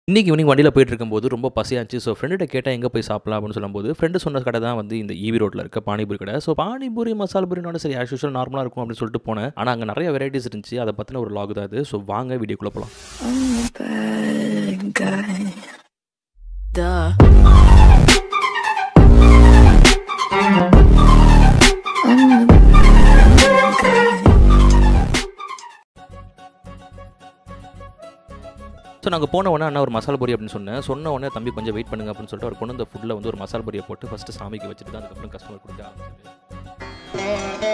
இன்னைக்கு ஈவினிங் வண்டியில் போயிட்டு இருக்கும்போது ரொம்ப பசியாச்சு ஸோ ஃப்ரெண்ட்ட கேட்டால் எங்கே போய் சாப்பிடலாம் அப்படின்னு சொல்லும்போது ஃப்ரெண்டு சொன்ன கடை தான் வந்து இந்த ஈவி ரோட்டில் இருக்க பானிபூரி கடை ஸோ பானிபூரி மசால் பூரினோட சரி ஆஸ் யூஷுவல் நார்மலாக இருக்கும் அப்படின்னு சொல்லிட்டு போனேன் ஆனால் அங்கே நிறைய வெரைட்டிஸ் இருந்துச்சு அதை பற்றின ஒரு லாக் தான் இது ஸோ வாங்க வீடியோக்குள்ளே போகலாம் I'm a bad guy. Duh. I'm a bad guy. So நாங்கள் போன உடனே அண்ணா ஒரு மசால் பொரி அப்படின்னு சொன்னேன் சொன்ன உடனே தம்பி கொஞ்சம் வெயிட் பண்ணுங்க அப்படின்னு சொல்லிட்டு அவர் கொண்டு வந்த ஃபுட்டில் வந்து ஒரு மசால் பொரியை போட்டு ஃபஸ்ட்டு சாமிக்கு வச்சுட்டு தான் அதுக்கப்புறம் கஸ்டமர் கொடுக்க ஆரம்பிச்சது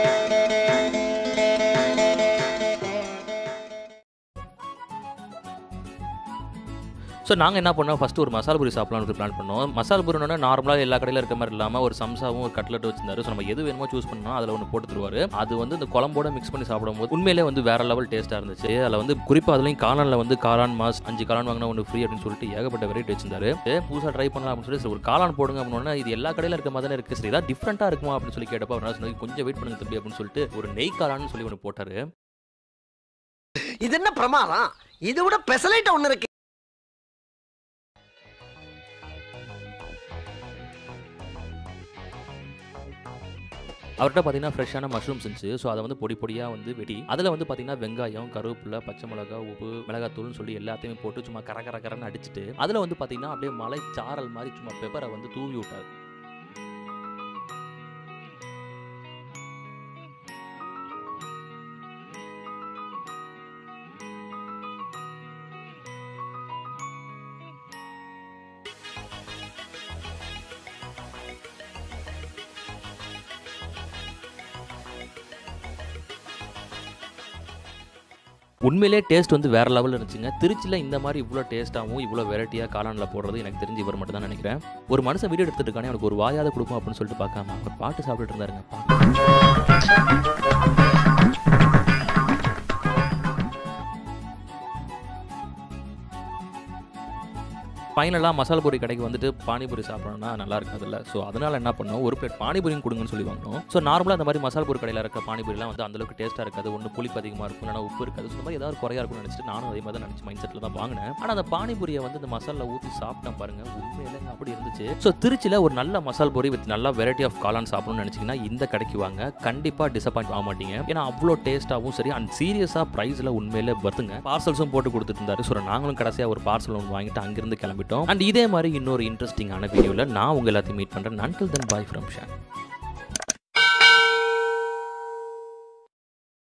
ஸோ நாங்கள் என்ன பண்ணோம் ஃபஸ்ட்டு ஒரு மசால் பூரி சாப்பிடலாம்னு பிளான் பண்ணோம் மசால் பூரினோட நார்மலாக எல்லா கடையில் இருக்க மாதிரி இல்லாமல் ஒரு சம்சாவும் ஒரு கட்லெட் வச்சிருந்தாரு ஸோ நம்ம எது வேணுமோ சூஸ் பண்ணோம் அதில் ஒன்று போட்டு தருவார் அது வந்து இந்த குழம்போட மிக்ஸ் பண்ணி சாப்பிடும்போது உண்மையிலே வந்து வேற லெவல் டேஸ்ட்டாக இருந்துச்சு அதில் வந்து குறிப்பாக அதுலேயும் காளானில் வந்து காளான் மாஸ் அஞ்சு காளான் வாங்கினா ஒன்று ஃப்ரீ அப்படின்னு சொல்லிட்டு ஏகப்பட்ட வெரைட்டி வச்சிருந்தாரு புதுசாக ட்ரை பண்ணலாம் அப்படின்னு சொல்லி சரி, ஒரு காளான் போடுங்க அப்படின்னு இது எல்லா கடையில் இருக்க மாதிரி தானே இருக்குது சரி ஏதாவது டிஃப்ரெண்ட்டாக இருக்குமா அப்படின்னு சொல்லி கேட்டப்போ அவர் என்ன சொன்னாரு, கொஞ்சம் வெயிட் பண்ணுங்க தம்பி அப்படின்னு சொல்லிட்டு ஒரு நெய் காளான்னு சொல்லி ஒன்று போட்டார் இது என்ன பிரமாதம் இது விட பெசலைட் ஒண்ணு இருக்கு அவர்கிட்ட பார்த்தீங்கன்னா ஃப்ரெஷ்ஷான மஷ்ரூம்ஸ் இருந்துச்சு ஸோ அதை வந்து பொடி பொடியாக வந்து வெட்டி அதில் வந்து பார்த்தீங்கன்னா வெங்காயம் கருவேப்பிலை பச்சை மிளகா உப்பு மிளகாத்தூள்னு சொல்லி எல்லாத்தையுமே போட்டு சும்மா கர கர கரன்னு அடிச்சிட்டு அதில் வந்து பார்த்தீங்கன்னா அப்படியே மலை சாரல் மாதிரி சும்மா பெப்பரை வந்து தூவி விட்டார் உண்மையிலே டேஸ்ட் வந்து வேற லெவலில் இருந்துச்சுங்க திருச்சியில் இந்த மாதிரி இவ்வளோ டேஸ்ட்டாகவும் இவ்வளோ வெரைட்டியாக காளானில் போடுறது எனக்கு தெரிஞ்சு இவர் மட்டும் தான் நினைக்கிறேன் ஒரு மனுஷன் வீடியோ எடுத்துட்டு இருக்கானே அவனுக்கு ஒரு வாயாத கொடுக்கும் அப்படின்னு சொல்லிட்டு பார்க்காம அவர் பாட்டு சாப்பிட்டுட்டு இருந்தாருங்க பாட்டு. ஃபைனலாக மசாலா பூரி கடைக்கு வந்துட்டு பானிபூரி சாப்பிடணும்னா நல்லா இருக்காதுல்ல ஸோ அதனால் என்ன பண்ணோம் ஒரு பிளேட் பானிபூரியும் கொடுங்கன்னு சொல்லி வாங்கினோம் ஸோ நார்மலாக இந்த மாதிரி மசாலா பூரி கடையில் இருக்க பானிபூரிலாம் வந்து அந்தளவுக்கு டேஸ்ட்டாக இருக்காது ஒன்று புளிப்பு அதிகமாக இருக்கும் இல்லைனா உப்பு இருக்காது ஸோ இந்த மாதிரி ஏதாவது குறையா இருக்கும்னு நினச்சிட்டு நானும் அதே மாதிரி தான் நினச்சி மைண்ட் செட்டில் தான் வாங்கினேன் ஆனால் அந்த பானிபூரியை வந்து இந்த மசாலா ஊற்றி சாப்பிட்டேன் பாருங்க உண்மையிலே அப்படி இருந்துச்சு ஸோ திருச்சியில் ஒரு நல்ல மசால் பூரி வித் நல்ல வெரைட்டி ஆஃப் காளான் சாப்பிடணும்னு நினச்சிங்கன்னா இந்த கடைக்கு வாங்க கண்டிப்பாக டிசப்பாயிண்ட் ஆக மாட்டீங்க ஏன்னா அவ்வளோ டேஸ்ட்டாகவும் சரி அண்ட் சீரியஸாக ப்ரைஸில் உண்மையிலே வருதுங்க பார்சல்ஸும் போட்டு கொடுத்துட்டு இருந்தாரு ஸோ நாங்களும் கடைசியாக ஒரு பார்சல் ஒன்று வாங்கிட்டு அங்கிருந்து கிளம்பிட்டோம் அண்ட் இதே மாதிரி இன்னொரு இன்ட்ரெஸ்டிங்கான வீடியோவில் நான் உங்க எல்லாத்தையும் மீட் பண்ணுறேன் நன்டில் தன் பாய் ஃப்ரம் ஷான்